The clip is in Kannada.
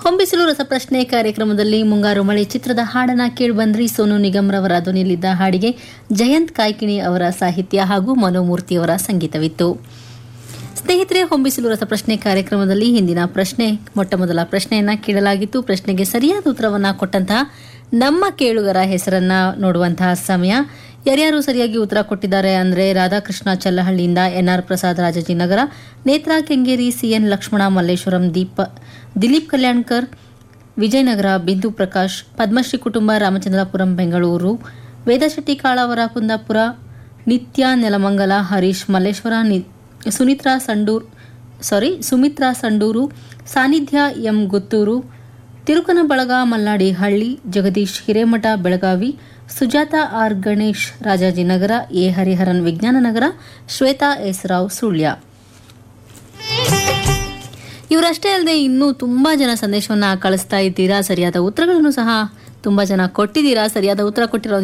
ಹೊಂಬಿಸಿಲು ರಸಪ್ರಶ್ನೆ ಕಾರ್ಯಕ್ರಮದಲ್ಲಿ ಮುಂಗಾರು ಮಳೆ ಚಿತ್ರದ ಹಾಡನ್ನ ಕೇಳಿಬಂದ್ರಿ ಸೋನು ನಿಗಮ್ರವರ ಧ್ವನಿಯಲ್ಲಿದ್ದ ಹಾಡಿಗೆ ಜಯಂತ್ ಕಾಯ್ಕಿಣಿ ಅವರ ಸಾಹಿತ್ಯ ಹಾಗೂ ಮನೋಮೂರ್ತಿಯವರ ಸಂಗೀತವಿತ್ತು ಸ್ನೇಹಿತರೆ ಹೊಂಬಿಸಿಲು ರಸಪ್ರಶ್ನೆ ಕಾರ್ಯಕ್ರಮದಲ್ಲಿ ಹಿಂದಿನ ಪ್ರಶ್ನೆ ಮೊಟ್ಟಮೊದಲ ಪ್ರಶ್ನೆಯನ್ನ ಕೇಳಲಾಗಿತ್ತು ಪ್ರಶ್ನೆಗೆ ಸರಿಯಾದ ಉತ್ತರವನ್ನ ಕೊಟ್ಟಂತಹ ನಮ್ಮ ಕೇಳುಗರ ಹೆಸರನ್ನ ನೋಡುವಂತಹ ಸಮಯ ಯಾರ್ಯಾರು ಸರಿಯಾಗಿ ಉತ್ತರ ಕೊಟ್ಟಿದ್ದಾರೆ ಅಂದ್ರೆ ರಾಧಾಕೃಷ್ಣ ಚಲ್ಲಹಳ್ಳಿಯಿಂದ ಎನ್ಆರ್ ಪ್ರಸಾದ್ ರಾಜಾಜಿನಗರ ನೇತ್ರಾ ಕೆಂಗೇರಿ ಸಿಎನ್ ಲಕ್ಷ್ಮಣ ಮಲ್ಲೇಶ್ವರಂ ದೀಪ ದಿಲೀಪ್ ಕಲ್ಯಾಣ್ಕರ್ ವಿಜಯನಗರ ಬಿಂದು ಪ್ರಕಾಶ್ ಪದ್ಮಶ್ರೀ ಕುಟುಂಬ ರಾಮಚಂದ್ರಪುರಂ ಬೆಂಗಳೂರು ವೇದಶೆಟ್ಟಿ ಕಾಳಾವರ ಕುಂದಾಪುರ ನಿತ್ಯ ನೆಲಮಂಗಲ ಹರೀಶ್ ಮಲ್ಲೇಶ್ವರ ನಿ- ಸುನಿತ್ರಾ ಸಂಡೂರ್ ಸಾರಿ ಸುಮಿತ್ರಾ ಸಂಡೂರು ಸಾನ್ನಿಧ್ಯ ಎಂ ಗುತ್ತೂರು ತಿರುಕನ ಬಳಗ Malladi Halli Jagadish Hiremath Belagavi Sujatha R Ganesh Rajajinagar A Hariharan Vijnana Nagar Shwetha S Rao Sullia ಇವರಷ್ಟೇ ಅಲ್ಲದೆ ಇನ್ನೂ ತುಂಬಾ ಜನ ಸಂದೇಶವನ್ನ ಕಳಿಸ್ತಾ ಇದ್ದೀರಾ ಸರಿಯಾದ ಉತ್ತರಗಳನ್ನು ಸಹ ತುಂಬಾ ಜನ ಕೊಟ್ಟಿದ್ದೀರಾ ಸರಿಯಾದ ಉತ್ತರ ಕೊಟ್ಟಿರೋ